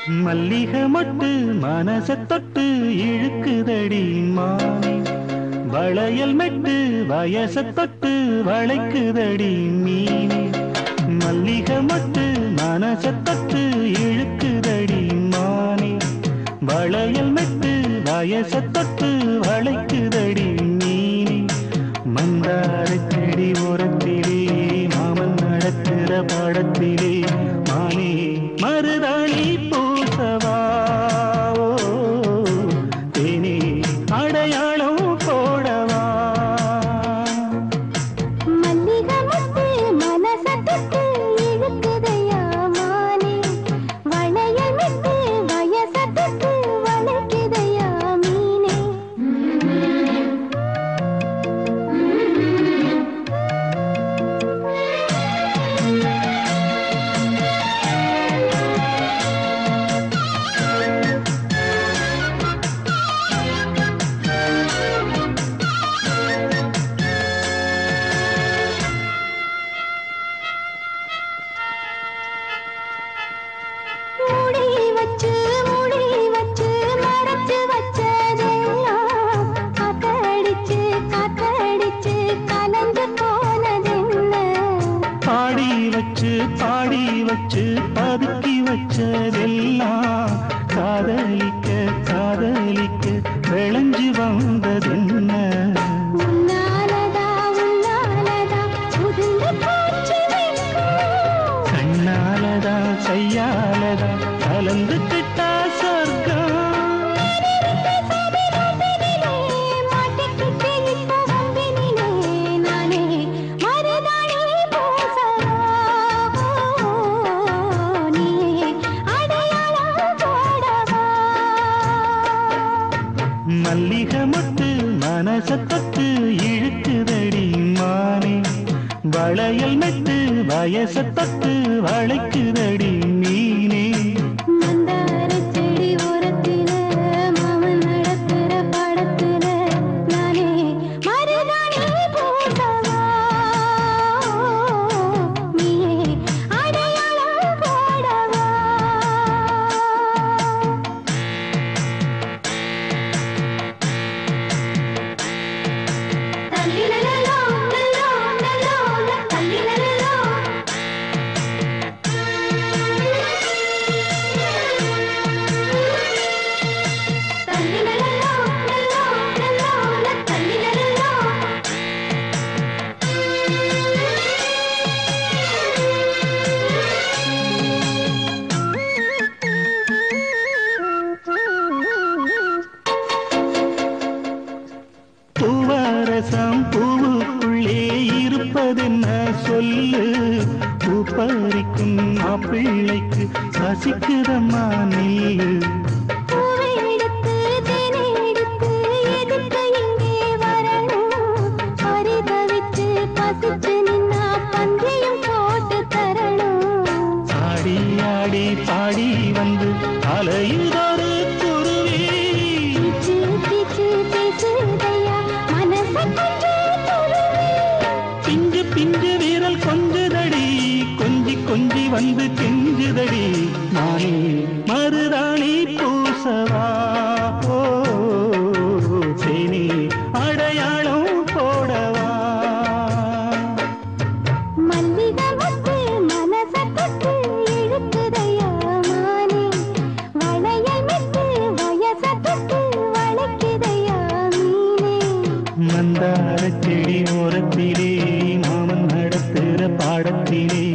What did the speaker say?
மல்லிகை மொட்டு மனச தொட்டு இழுக்குதடி மானே வளையல் மெட்டு வயச தொட்டு வளைக்குதடி மீனே மல்லிகை மொட்டு மனச தொட்டு இழுக்குதடி மானே வளையல் மெட்டு வயச தொட்டு வளைக்குதடி மீனே மந்தார செடி ஓரத்திலே மாமன் நடக்கிற பாடத்திலே மானே மருதாணி பூசவா ஓ, தேனே அடையாளம் போடவா மல்லிகை மொட்டு மனச தொட்டு இழுக்குதையா மானே வளையல் மெட்டு வயச தொட்டு வளைக்குதையா மீனே மூடி வச்சு மூடி வச்சு மறைச்சு வச்சதெல்லாம் காத்தடிச்சு காத்தடிச்சு கலந்து போனதென்ன பாடி வச்சு பாடி வச்சு பதுக்கி வச்சதெல்லாம் காதலிக்க காதலிக்க விளைஞ்சு வந்ததென்ன உன்னாலதா உன்னாலதா உதிர்ந்து போச்சு வெட்கம். கண்ணாலதா கையாலதா கலந்து கிட்டா சொர்க்கம் சபையிலே மாட்டிக்கிட்டு இப்போ வம்பினிலே நானே மருதாணி பூசவா நீயே அடையாளம் போடவா மல்லிகை மொட்டு மனச தொட்டு இழுக்குதடி மானே வளையல் மெட்டு வயச தொட்டு வளைக்குதடி மீனே மந்தார செடி ஓரத்தில மாமன் நடக்கிற படத்துல நானே மருதாணி பூசவா நீயே அடையாளம் போடவா தல்லிலலலோ, லலோ, லலோ, தல்லிலலலோ. தல்லிலலலோ, லலோ, லலோ, தல்லிலலலோ. பூவரசம் பூவுக்குள்ளே இருப்பதென்ன சொல்லு பூ பறிக்கும் மாப்பிள்ளைக்கு ரசிக்குதம்மா நில்லு பூவை எடுத்து தேனை எடுத்து எதுக்கு இங்கே வரணும் பரிதவிச்சு பசிச்சு நின்னா பந்தியும் போட்டு தரணும் ஆடி ஆடி பாடி வந்து அலையுதொரு குருவி பிச்சு பிச்சு பேசுதையா மனச கொஞ்சம் துருவி பிஞ்சு பிஞ்சு வீரல் கொஞ்சுதடி கொஞ்சி கொஞ்சி வந்து கெஞ்சுதடி நானே மருதாணி பூசவா ஓ தேனி அடையாளம் போடவா மல்லிகை மொட்டு மனச தொட்டு இழுக்குதையா மானே வளையல் மெட்டு வயச தொட்டு வளைக்குதையா மீனே மந்தார செடி ஓரத்திலே மாமன் நடத்துற பாடத்திலே